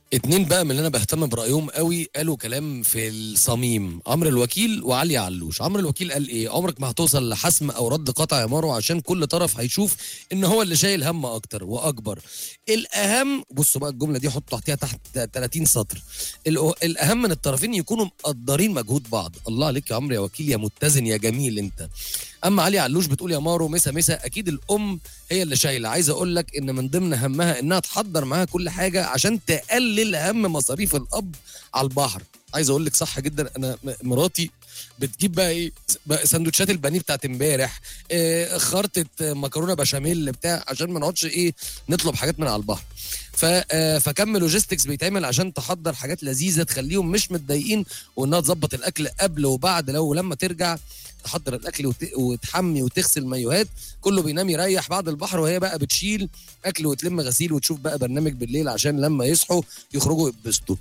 اتنين بقى من اللي انا بهتم برايهم قوي قالوا كلام في الصميم عمرو الوكيل وعلي علوش عمرو الوكيل قال ايه عمرك ما هتوصل لحسم او رد قطع يا مارو عشان كل طرف هيشوف ان هو اللي شايل هم اكتر واكبر الاهم بصوا بقى الجمله دي حطوا تحتها تحت 30 سطر الأ- الاهم من الطرفين يكونوا مقدرين مجهود بعض الله عليك يا عمرو يا وكيل يا متزن يا جميل انت اما علي علوش بتقول يا مارو مسا مسا اكيد الام هي اللي شايله عايز اقول لك ان من ضمن همها انها تحضر معاها كل حاجه عشان تقلل هم مصاريف الاب على البحر عايز اقول لك صح جدا انا م- مراتي بتجيب بقى ايه بقى سندوتشات البانيه بتاعت امبارح إيه خرطه مكرونه بشاميل بتاع عشان ما نقعدش ايه نطلب حاجات من على البحر ف آه، فكم لوجيستكس بيتعمل عشان تحضر حاجات لذيذه تخليهم مش متضايقين وانها تظبط الاكل قبل وبعد لو لما ترجع تحضر الاكل وت... وتحمي وتغسل مايوهات كله بينام يريح بعد البحر وهي بقى بتشيل اكل وتلم غسيل وتشوف بقى برنامج بالليل عشان لما يصحوا يخرجوا يتبسطوا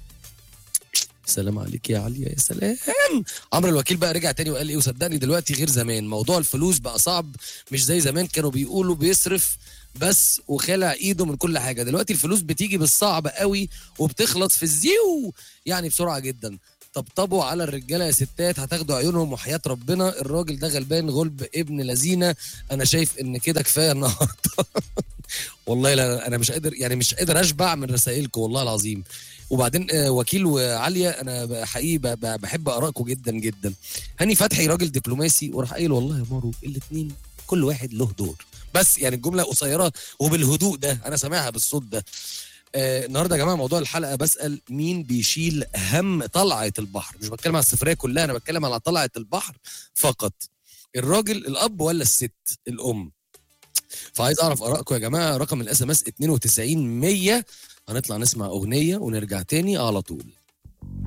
سلام عليك يا علي يا سلام عمرو الوكيل بقى رجع تاني وقال ايه وصدقني دلوقتي غير زمان موضوع الفلوس بقى صعب مش زي زمان كانوا بيقولوا بيصرف بس وخلع ايده من كل حاجه دلوقتي الفلوس بتيجي بالصعب قوي وبتخلص في الزيو يعني بسرعه جدا طبطبوا على الرجاله يا ستات هتاخدوا عيونهم وحياه ربنا الراجل ده غلبان غلب ابن لذينه انا شايف ان كده كفايه النهارده والله لا انا مش قادر يعني مش قادر اشبع من رسائلكم والله العظيم وبعدين آه، وكيل وعاليه انا ب- حقيقي ب- ب- بحب ارائكم جدا جدا هاني فتحي راجل دبلوماسي وراح قايل والله يا مارو الاثنين كل واحد له دور بس يعني الجمله قصيره وبالهدوء ده انا سامعها بالصوت ده آه النهارده يا جماعه موضوع الحلقه بسال مين بيشيل هم طلعه البحر مش بتكلم على السفريه كلها انا بتكلم على طلعه البحر فقط الراجل الاب ولا الست الام فعايز اعرف ارائكم يا جماعه رقم الاس ام اس 92 100 هنطلع نسمع اغنيه ونرجع تاني على طول